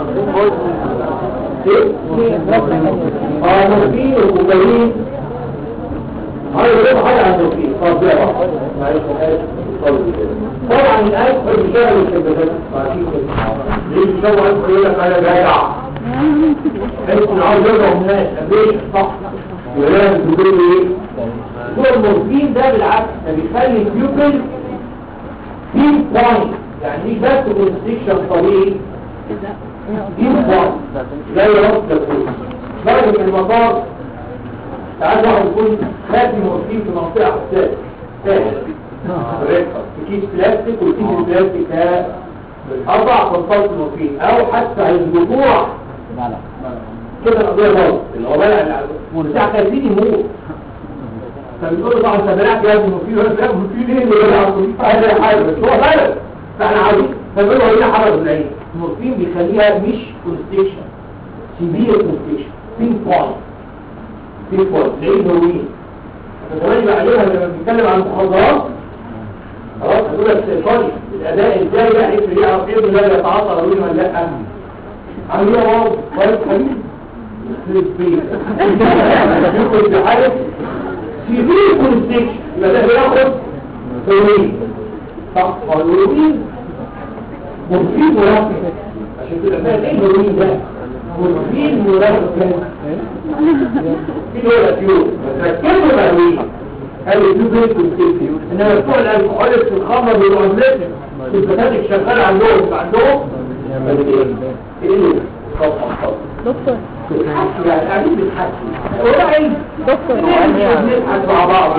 S1: ايه اه مورفين وكوكايين عايز اقول حاجه عن المورفين طب ده بقى معلش طبعا الالف بيشتغل الكبدات عارفين كده ليه بيشتغل الف يقول لك انا جايع انت عاوز يرجع الناس ليش صح ولازم تقول ايه هو المورفين ده بالعكس ده بيخلي البيوبل في بوينت يعني مش بس كونستريكشن طبيعي في بوينت زي ربط الكل درجة في المطار تعال واحد يكون خاتم مورفين في منطقة حساسة سهل رقة في كيس بلاستيك والكيس البلاستيك ده اربع كونسلت مورفين او حتى الجموع كده القضيه غلط اللي هو بقى بتاع خايفين يموت فبيقول له طبعا انت بلعت يا ابني مورفين ولا بلعت مورفين ليه اللي بلعت مورفين هذا حاجه بس هو غلط فاحنا عاوزين فبيقول له هنا حرج العين المورفين بيخليها مش كونستيشن سيفير كونستيشن بين بوينت بين بوينت زي الهروين كمان بعدها لما بنتكلم عن المخدرات خلاص هتقول لك سيطري الاداء ازاي بقى يفرق يعرف ايه اللي يتعاطى هروين ولا لا عامل ايه يا بابا كويس حبيبي يخرب بيتك يخرب بحاجه سيفير كونستيشن يبقى ده بياخد هروين صح والهروين مفيد مركز عشان تبقى فاهم ايه الهروين ده مفيد مركز في دولة فيو ركزوا الهروين قالوا دي بريك والسيفي انما بتوع الالكحوليك في الخمر والعملات الفتاتك شغال عندهم عندهم ايه طبعا طبعا
S3: دكتور
S1: يعني قاعدين بنحكي هو عايز
S3: دكتور
S1: نضحك مع بعض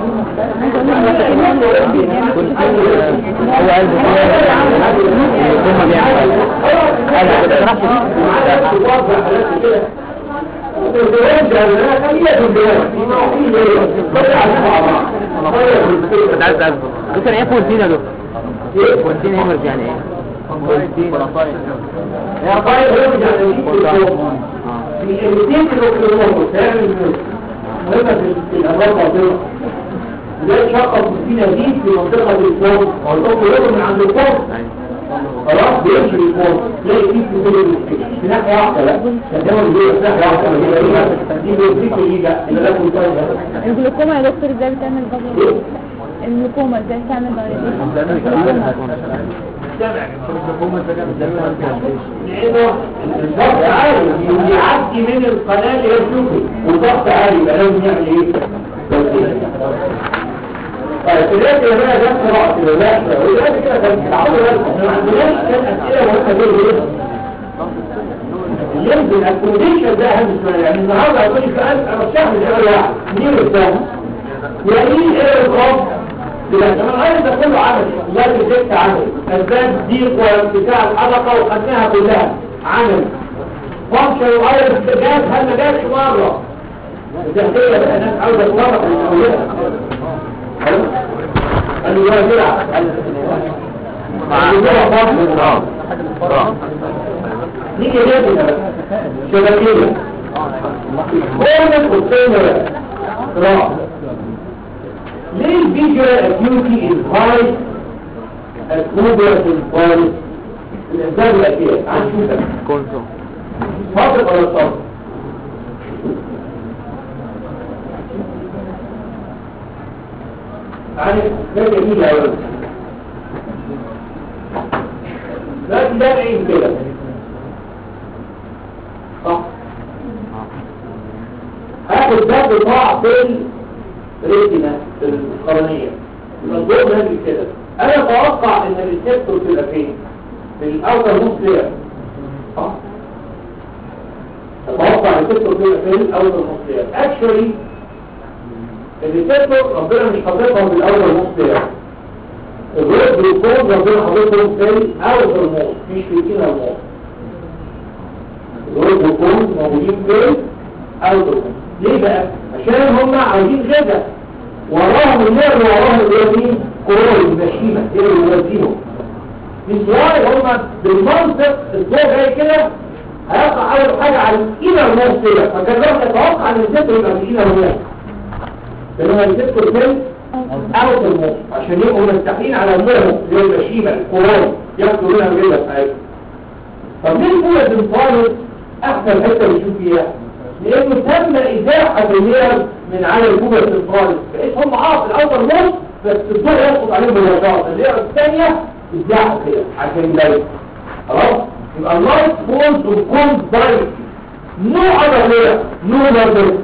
S2: هو عايز هم بيعملوا انا بصراحه كنت عايز اعرف دكتور ايه كونتين يا دكتور كونتين هيمرز يعني ايه كونتين
S1: يا طيب رجع في الاثنين كيلو تعمل مهمة في الأمراض الضغط ده شقة في نزيد في منطقة الفوق أو الأم يقول من عند الفوق خلاص بيمشي الفوق تلاقي فيه في كل المشكلة في ناحية واحدة لا ده هو اللي في ناحية واحدة ما هي دي دي بيوزيك اللي ده اللي ده كل شوية
S3: الجلوكوما يا دكتور ازاي بتعمل بابل الجلوكوما ازاي بتعمل
S1: لأنه الضغط عالي يعدي من القناة اللي هي السوكي والضغط عالي يبقى لازم يعمل ايه؟ طيب دلوقتي يا بقى ده قراءة الولاء ودلوقتي كده كان تعالوا احنا ما عندناش كان أسئلة مهمة زي ايه؟ يمكن الكونديشن ده اهم شوية يعني النهارده هتقول لي سؤال انا مش فاهم الاول واحد مين الثاني؟ يعني ايه الرقم؟ يبقى كمان عايز ده كله عمل لا تزكت عمل اسباب ضيق وارتفاع الحلقه وخدناها كلها عمل فانكشن وايرس جاز هل ما جاش مره الدهديه بقى ناس عاوزه تورط من اولها قال له يا جدع نيجي نادي شبكيه كل القصيمه راح ليه الفيجوال اكيوتي الفايت الكوبر في الفايت الانسان الاكيد عن شو ده
S2: كونتو
S1: صادق ولا صادق يعني ده جميل يا ولد لكن ده بعيد كده صح هاخد ده بطاع في الريتنا في القرنية المنظور نازل كده انا اتوقع ان الريسبتور تبقى فين في الاوتر نص لير صح اتوقع الريسبتور تبقى فين الاوتر نص لير اكشولي الريسبتور ربنا مش حاططهم في الاوتر نص لير الروز جلوكوز ربنا حاططهم في الاوتر نص مش في الكينا نص الروز جلوكوز موجودين في الاوتر نص ليه بقى عشان هم عاوزين غدا وراهم النار وراهم اليمين كورول المشيمة ايه اللي يوزيهم ازاي هم بالمنطق الضوء جاي كده هيقع اول حاجة على الانر موت كده فكان لو يتوقع ان الزيت يبقى في الانر موت لانه الزيت كل اوت الموت عشان يبقوا مستحيل على النار زي المشيمة الكورول ياخدوا منها الغدا بتاعتهم طب ليه البولة الفارس احسن حتة بيشوف فيها لانه تم ازاحة اللير من على الكوبة السنترالي بقيت هم عارف الاول نص بس الضوء يسقط عليهم بالوجارة اللير الثانية ازاحة كده عشان يلاقي خلاص يبقى اللايت فولز وكون دايركت نو اذر لير نو لير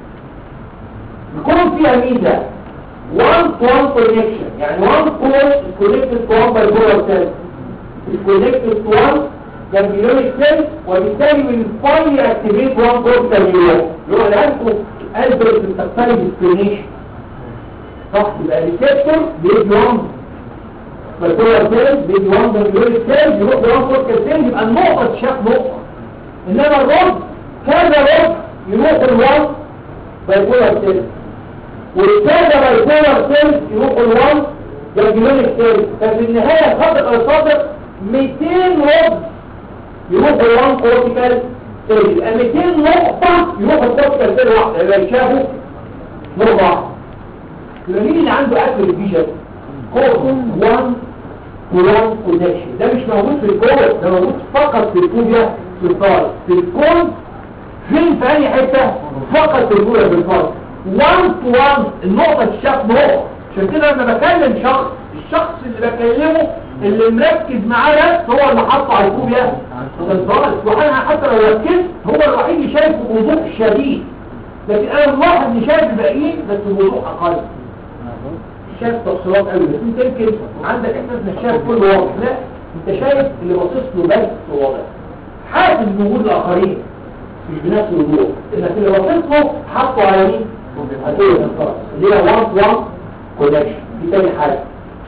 S1: يكون فيها ميزة one to one connection يعني one pole is connected to one bipolar cell is connected to one جنبيونيك سيل وبالتالي من فايل اكتيفيت وان بورت ترمينال اللي هو الانتو البرت بتختلف ديسكرينيشن صح يبقى الريسبتور بيدي وان فالكولر سيل بيجي وان جانجلوريك سيل يروح لوان كورتيكال سيل يبقى النقطة تشاف نقطة انما الرد كذا رد يروح الوان بايبولار سيل والكذا بايبولار سيل يروح الوان جانجلوريك سيل ففي النهاية الخط الصادر 200 رد يروح الوان كورتيكال سيل يبقى 200 نقطة يروح الكورتيكال سيل واحدة يبقى يشافوا نقطة واحدة يبقى مين اللي عنده اكل الفيجن كود 1 كولون كونكشن ده مش موجود في الكود ده موجود فقط في الكوبيا في الفاي في الكود فين في اي حته فقط في الكوبيا في الفاي 1 تو 1 النقطه الشخص نقطه عشان كده لما بكلم شخص الشخص اللي بكلمه اللي مركز معاه بس هو اللي حاطه على الكوبيا في الفاي وانا حتى لو ركزت هو الوحيد اللي شايف بوضوح شديد لكن انا ملاحظ اني شايف الباقيين بس بوضوح اقل شايف تفصيلات قوي بس انت يمكن عندك احساس انك شايف كل واضح لا انت شايف اللي باصص له بس واضح حاسس بوجود الاخرين مش بنفس الوضوح انك اللي باصص له حاطه على مين؟ هتقول الانصار اللي هي 1 1 كونكشن دي تاني حاجه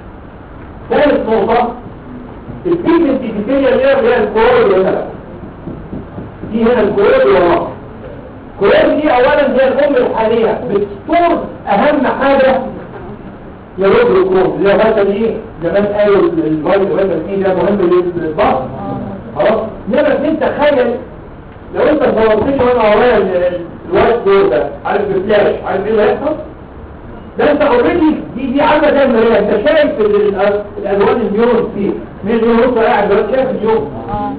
S1: ثالث نقطه البيجمنت ابيثيليا اللي هي اللي هي الكورول هنا دي هنا الكورول اللي وراها الكورول دي اولا هي الام الحاليه بتستور اهم حاجه يرد الكروم زي مثلا ايه زمان قالوا الفايت مثلا ايه ده مهم للبطن خلاص انما انت تخيل لو انت صورتني وانا ورايا الوايت بورد ده عارف الفلاش عارف ايه اللي هيحصل ده انت اوريدي دي دي عامله زي المرايه انت شايف الالوان النيون فيه مين النيون قاعد دلوقتي شايف النيون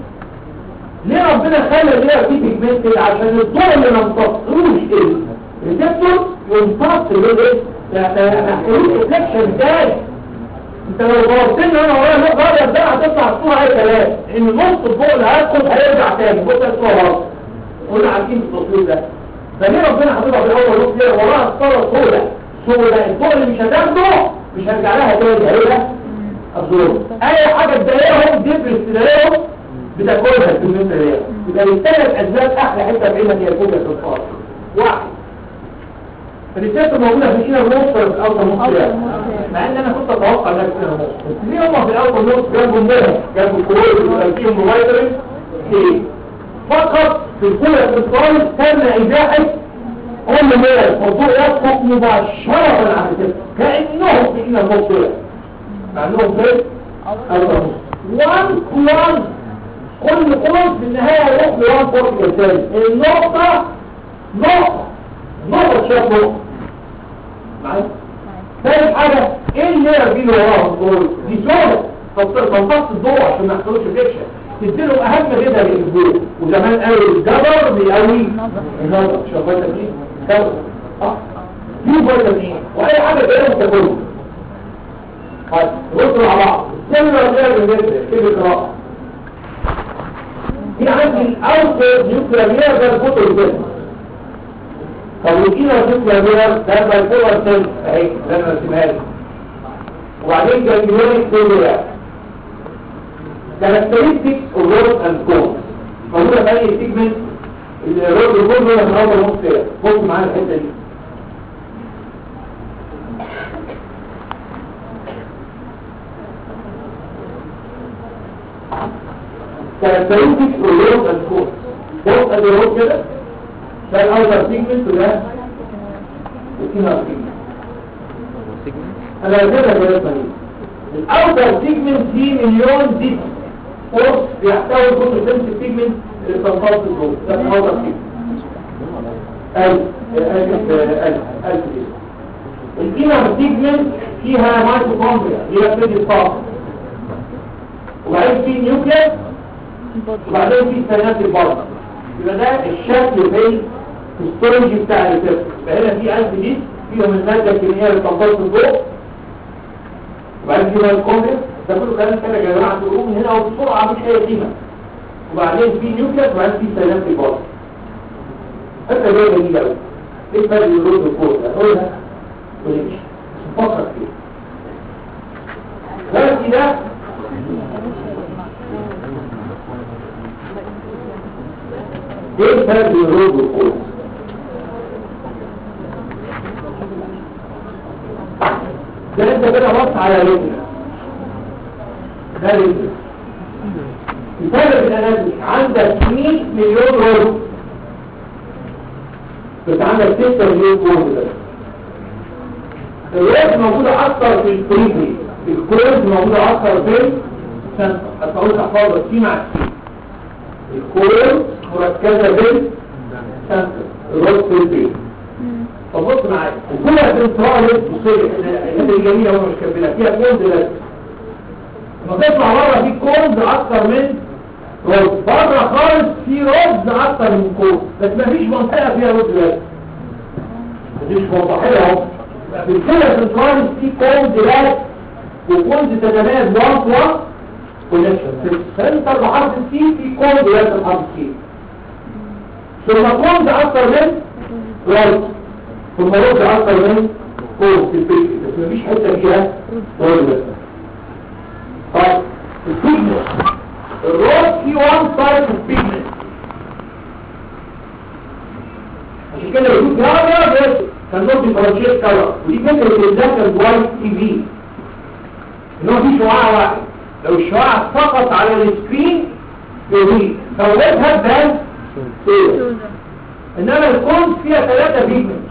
S1: ليه ربنا خلى ليها في بيجمنت عشان الضوء اللي ما امتصلوش ايه الريسبتور يمتص الايه محتاجين ريفلكشن تاني انت لو ضربتني انا ورايا نقطه ابيض ده هتطلع الصوره اي كلام ان نص الضوء اللي هيدخل هيرجع تاني بص الصوره غلط قلنا عارفين التصوير ده فليه ربنا حاططها في اول نص ليه وراها الصوره سوداء سوداء الضوء اللي مش هتاخده مش هرجع لها تاني هيبقى ابزورب اي حاجه تضايقهم دبرس تضايقهم بتاكلها في المنتر دي يبقى الثلاث اسباب احلى حته بعينك هي الكوبيا في الفار واحد فالرسالة موجودة في كده نص في الأوضة نص مع ان انا كنت اتوقع انها كده نص بس ليه هم في الأوضة نص جنبوا النهر جنبوا الكروز وفيهم موايدرين ايه فقط في الكولة في الصالح تم ازاحة كل مية الموضوع يسقط مباشرة على كده كأنهم في كده نص مع انهم في الأوضة نص وان كوان كل كروز في النهاية يروح لوان فورتيكال تاني النقطة نقطة نقطة شاف نقطة معايا ثالث حاجة ايه اللي دي اللي وراها الضوء دي سودة تمتص الضوء عشان ما يحصلوش فيكشن تديلهم اهم غذاء للضوء وزمان قالوا الجبر بيقوي النظر شوف فيتامين كبر صح في فيتامين واي حاجة تلاقيهم تاكلهم طيب بصوا مع بعض سيلولار نيرف نيرف كده قراءة في عندي الاوتو نيوكلير نيرف فوتو كده طب وكيلة نيوكلير نيرف ده بايبولار سيل اهي زي ما رسمها لك وبعدين جانجلونيك سيلولار كاركترستكس اوف رود اند كون موجودة في اي سيجمنت الرود والكون هنا في اول نص كده بص معايا الحتة دي characteristics of road and course both at the road كده ده الاوتر سيجمنت وده الانر سيجمنت انا كده كده طيب الاوتر سيجمنت دي مليون دي فورس بيحتوي كل سنس سيجمنت اللي بتنفصل جوه ده الاوتر سيجمنت ألف ألف ألف ألف الانر سيجمنت فيها مايتوكوندريا هي بتدي الطاقه وبعدين في نيوكليس وبعدين في سينات البرد يبقى ده الشكل في الستورج بتاع الريسبتور فهنا في ألف دي فيهم المادة الكيميائية اللي بتنفصل الضوء وبعدين في مايكوندريا ده كله كلام كده يا جماعة تقولوا من هنا وبسرعة مش أي قيمة وبعدين في نيوكليس وبعدين في سينات البرد حتى ده جميل قوي ايه الفرق بين الرود والكود هقولها ونمشي بس نفكر فيه دلوقتي ده ايه الفرق بين الرود والكود ده انت كده بص على رجل ده الانترست الفرق في الاناتومي عندك 100 مليون رول بس عندك 6 مليون رول بس الرول موجودة اكتر في البريفري الكورز موجودة اكتر في السنتر هتقول تحفظ السي مع السي الكورز مركزة في السنتر الرول في البريفري فبص معايا وكل الانتراء بصير الحته الجميله هو مش كملها فيها كونز لازم لما تطلع بره في كونز اكتر من رز بره خالص في رز اكتر من كونز بس مفيش منطقه فيها رز لازم مفيش منطقه اهو يبقى في الكلى سنتراليس في كونز لازم وكونز تتميز وان تو وان كونكشن في السنتر بحرف السي في كونز لازم بحرف السي ثم كونز اكتر من رز ثم رد اكتر من كون في البيت بس مفيش حته فيها رد بس طيب البيجمنت الرد في وان سايد اوف بيجمنت عشان كده يقول كلام بس كان نوت ديفرنشيت كلر ودي فكره ان ده كان وايت تي في ان هو في شعاع واحد لو الشعاع سقط على السكرين يضيء فوتها بان انما الكون فيها ثلاثه بيجمنت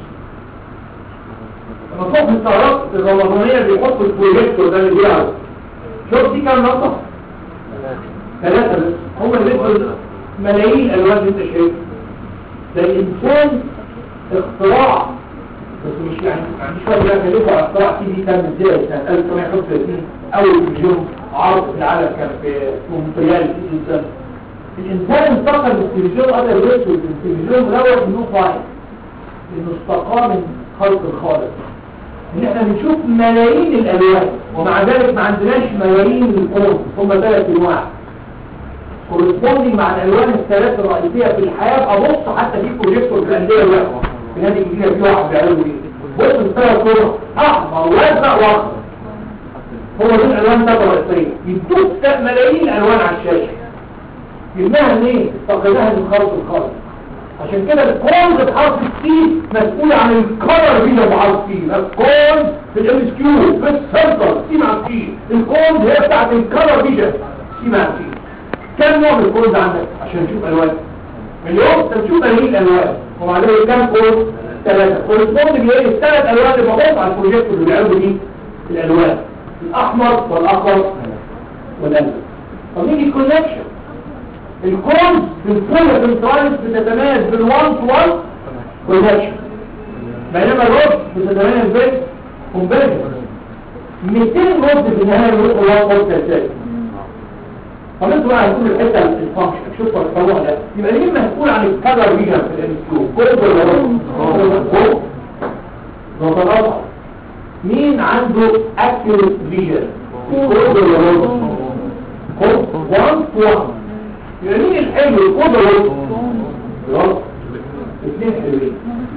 S1: لما فوق السيارات الرمضانية بيحطوا البروجيكتور ده اللي بيعرض شوف دي كام نقطة؟ ثلاثة بس هم اللي بيدوا ملايين الألوان اللي انت شايفها ده الإنسان اختراع بس مش يعني ما عنديش وقت بقى كلفه على اختراع تي في كان ازاي سنة 1935 أول تلفزيون عرض في العالم كان في مونتريال في الإنسان الإنسان انتقل من التلفزيون قدر الأسود التلفزيون ملون إنه فاين إنه استقام من خلق الخالق ان احنا بنشوف ملايين الالوان ومع ذلك ما عندناش ملايين الكون هم ثلاث انواع كورسبوندينج مع الالوان الثلاث الرئيسيه في الحياه ابص حتى في بروجيكتور في الانديه الواحده في نادي الجزيره في واحد بيعملوا ايه بص الثلاث صور احمر وازرق واخضر هو دول الالوان الثلاث الرئيسيه يدوك ملايين الالوان على الشاشه جبناها منين؟ استخدمناها من خلق الخالق عشان كده الكون بحرف السي مسؤول عن الكلر فيجن بحرف السي الكون في الام اس كيو في السنتر سي مع السي الكون هي بتاعت الكلر فيجن سي مع السي كم نوع من الكونز عندك عشان نشوف الوان مليون انت بتشوف ملايين الالوان ومع ذلك كم كون ثلاثه كورسبوند بيلاقي الثلاث الوان اللي بحط على البروجيكتور اللي بيعملوا دي الالوان الاحمر والاخضر والازرق طب نيجي الكونكشن الكونز بالفولة سنتراليس بتتميز بالوان تو وان كونكشن بينما الرد بتتميز بالكونفرجن 200 رد في النهاية يروحوا وان رد اساسي طب انتوا بقى هتقول الحته الفانكشن شوفوا التطوع ده يبقى مين مسؤول عن الكالر فيجن في الام كيو كود ولا رد كود نتلاحظ مين عنده اكيوريت فيجن كود ولا رد كود 1 تو 1 يبقى مين الحلو الكود ولا رد رد اثنين حلوين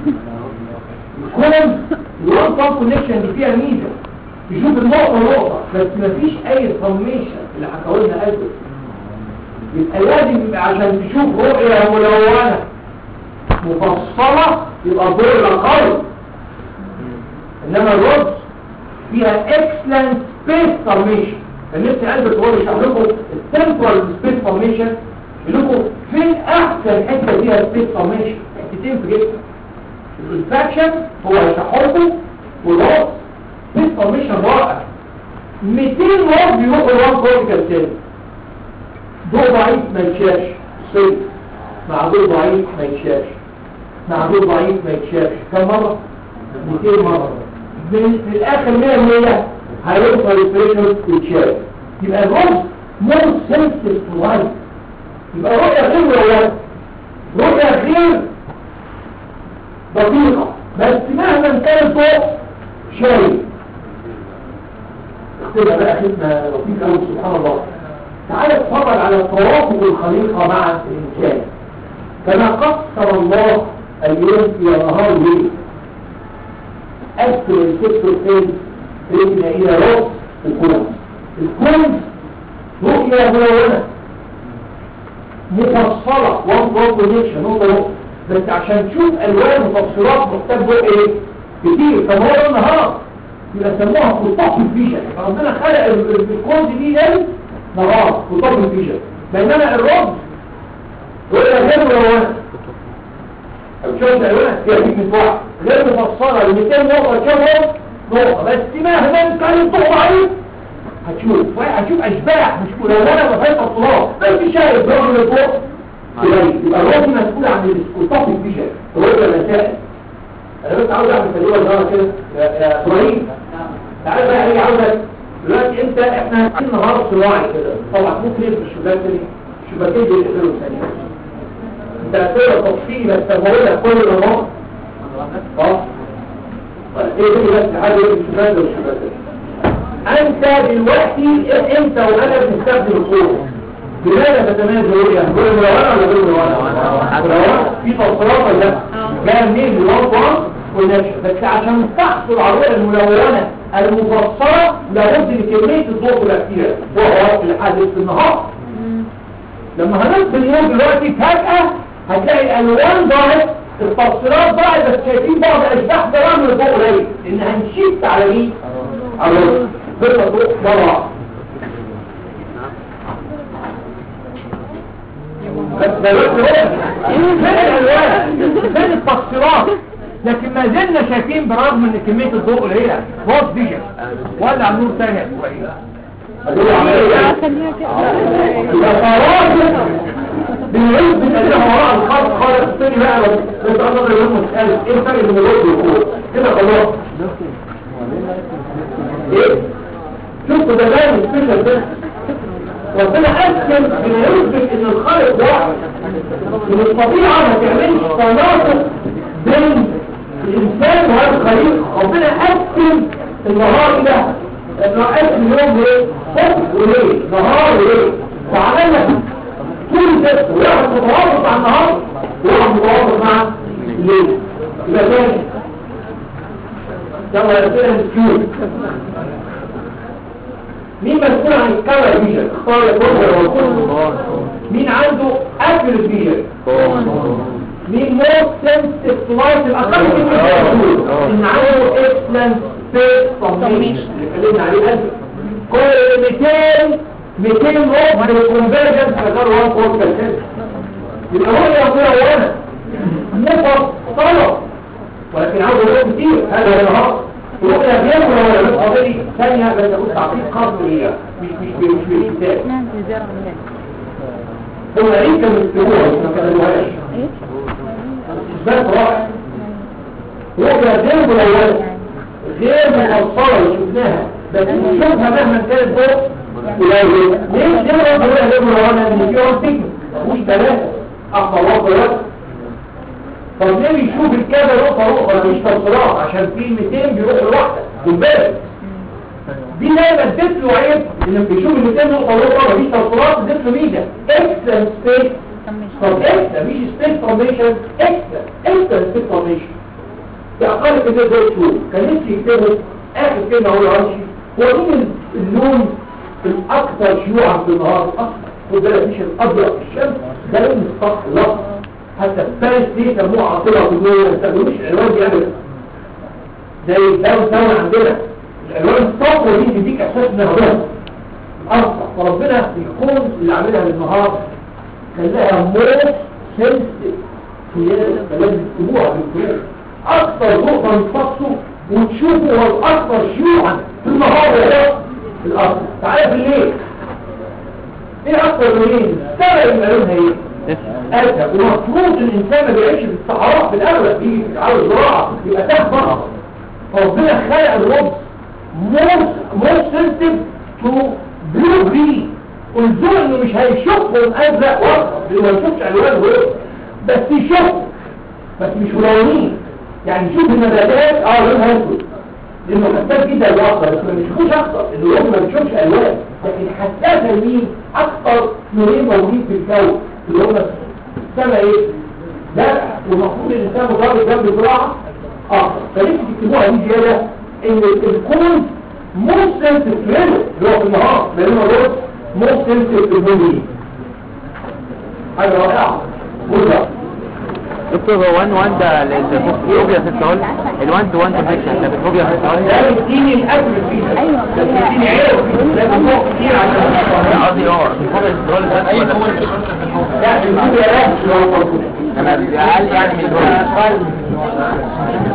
S1: الكود الوان تايم كونكشن دي فيها ميزه يشوف النقطه نقطه بس مفيش اي فورميشن اللي حكاولنا قبل يبقى لازم يبقى عشان تشوف رؤية ملونة مفصلة يبقى ضوء قوي انما الرز فيها excellent space formation فالنفس قلبت هو يشرح لكم التمبرال space formation يقول لكم فين احسن حته فيها space formation حتتين في جسمك الانفكشن هو هيشرح لكم والرز space formation رائع 200 رز يروحوا وان كورتيكال تاني ضوء ضعيف ما يتشافش صيف مع ضوء ضعيف ما يتشافش مع ضوء ضعيف ما يتشافش كم مرة؟ 200 مرة من في الاخر 100 100 هيوصل البريشر يتشاف يبقى الرز مور سنسيتيف تو لايت يبقى رؤية غير ولا رؤية غير دقيقة بس مهما كان الضوء شايف اختبر بقى خدمة لطيفة قوي سبحان الله تعال اتفرج على توافق الخليقة مع الإنسان كما قصر الله اليوم في نهار الليل أكثر الست الخير رجنا إلى رأس الكون الكون رؤية ملونة مفصلة وان بروبوزيشن نقطة نقطة بس عشان تشوف ألوان مفصلات محتاج ضوء إيه؟ كتير طب هو النهار يبقى سموها فوتوك فيجن ربنا خلق الكون دي ليه نهار وطب الفيجن بينما الرز يقول لك غير ملونة شوف الالوان فيها دي من واحد غير مفصله ل 200 نقطه كام نقطه بس مهما كان الضوء ضعيف هتشوف هتشوف اشباح مش ملونه ما فيهاش تفصيلات بس شايف برغم من فوق قليل يبقى الراجل مسؤول عن الاسقاط الفيجن هو المسائل انا بس عاوز اعمل تجربه صغيره كده يا يا ابراهيم تعالى بقى هي عاوزك دلوقتي انت احنا عايزين نهار صناعي كده طبعا ممكن يبقى الشباك دي شباكين دول يقفلوا ثانيه انت هتقرا تفصيلي بس بقول لك كل النهار اه طيب ايه دي بس حاجه ايه الشباك ده والشباك ده انت دلوقتي انت وانا بنستخدم الصوره لماذا تتميز الرؤية؟ الرؤية ملونة ولا غير ملونة؟ ملونة في تصريفات ولا لا؟ جاء منين الوضع والنشر بس عشان تحصل على الرؤية الملونة المفصلة لابد من كمية الضوء تبقى كتيرة وهو اللي حدث في النهار لما هنصل اليوم دلوقتي فجأة هتلاقي الألوان ضاعت التفصيلات ضاعت بس شايفين بعض الأشباح ده من الضوء قليل إن هنشيت على مين؟ على الرؤية بيطلع ضوء مرة واحدة بس دلوقتي هو فين الالوان فين التفصيلات لكن ما زلنا شايفين برغم ان كميه الضوء قليله بوت فيجن ولا على النور ثاني يا اسماعيل
S3: خليها كده
S1: الفراغ بنعيد بنقلها وراء الخط خالص تاني بقى لو انت نظر اليوم مسألة ايه الفرق بين الوجه والكور كده خلاص ايه شفتوا ده باين السبيشال ده ربنا أسكن بيثبت ان الخالق واحد ان الطبيعة ما تعملش تناقض بين الانسان وهذا الخليق ربنا أسكن النهار ده انه أسكن يوم ليه صبح وليل نهار وليل وعمل لك كل ده واحد متوافق مع النهار وواحد متوافق مع الليل يبقى تاني يلا يا سيدنا نسكيوت مين مسؤول عن الكاميرا فيجن اختار الكاميرا والكل مين عنده اكل فيجن مين موت سنسيتيف سلايس الاقل من المسؤول ان عنده اكسلنت سبيس فورميشن اللي اتكلمنا عليه قبل كل 200 200 نوت بالكونفرجنس غير 1 فور يبقى هو يا اخويا وانا مفصله ولكن عاوز اقول كتير هذا النهار رؤيا غير ولا مش قضية ثانية بس أقول تعطيل خاص بيها مش مش مش مش كتاب هو ليه كان مستوى ما كانوهاش إثبات رائع رؤيا غير ملونة غير مفصلة اللي شفناها بس نشوفها مهما كانت ضوء قليل ليه ليه رؤيا غير ملونة؟ لأن في واحد تكمل مش ثلاثة أحمر وأخضر وأسود طب ليه بيشوف الكذا نقطة نقطة مش تفصيلات عشان في 200 بيروحوا لوحدة بالبالغ دي دايما اديت له عيب ان بيشوف ال 200 نقطة نقطة مفيش تفصيلات اديت له ميزة اكسل سبيس طب اكسل مش سبيس فورميشن اكسل اكسل سبيس فورميشن في اقل كده زي شهور كان نفسي يكتبوا اخر كلمة هو يمشي هو مين اللون الاكثر شيوعا في النهار الاصفر خد بالك مش الابيض في الشمس ده لون الصح الاصفر حتى فارس دي سموه عاصمة في الدنيا ما يستخدموش العنوان دي ابدا زي الدولة الدولة عندنا العنوان الصفوة دي تديك احساس انها رمز اصلا فربنا يكون اللي عاملها بالنهار خلاها موت سنسيتيف فلازم تكتبوها بالكتاب اكثر نقطة نفصه وتشوفوا هو الاكثر شيوعا في النهار ولا في الارض تعالى في الليل ايه اكثر منين السبب اللي قالونها ايه أذهب ومفروض الإنسان ما بيعيش في الصحراء في الأغلب بيجي في على الزراعة يبقى تاه فقط فربنا خلق الرب most sensitive to blue green والزول انه مش هيشوفهم ازرق واصفر اللي ما يشوفش الوان غير بس يشوف بس مش ملونين يعني يشوف النباتات اه لونها اسود لانه حساس جدا الاخضر بس ما بيشوفوش اخضر اللي هو ما بيشوفش الوان لكن حساسه لمين اكتر نورين موجودين في الكون اللي هم السنة ايه لا والمفروض الانسان مضارب جنب زراعة اخر فليس تكتبوها دي زيادة ان الكون most sensitive له اللي هو في النهار لانه دول most sensitive to blue حاجة رائعة مرة
S2: دكتور هو 1 1 ده الفوبيا في السؤال ال 1 تو 1 بروتكشن ده الفوبيا في السؤال
S1: ده بيديني الاكل فيها
S3: ايوه
S1: ده بيديني عيب لازم نوع كتير عشان
S2: قصدي هو
S1: لا الميديا لا
S2: اقل يعني من دول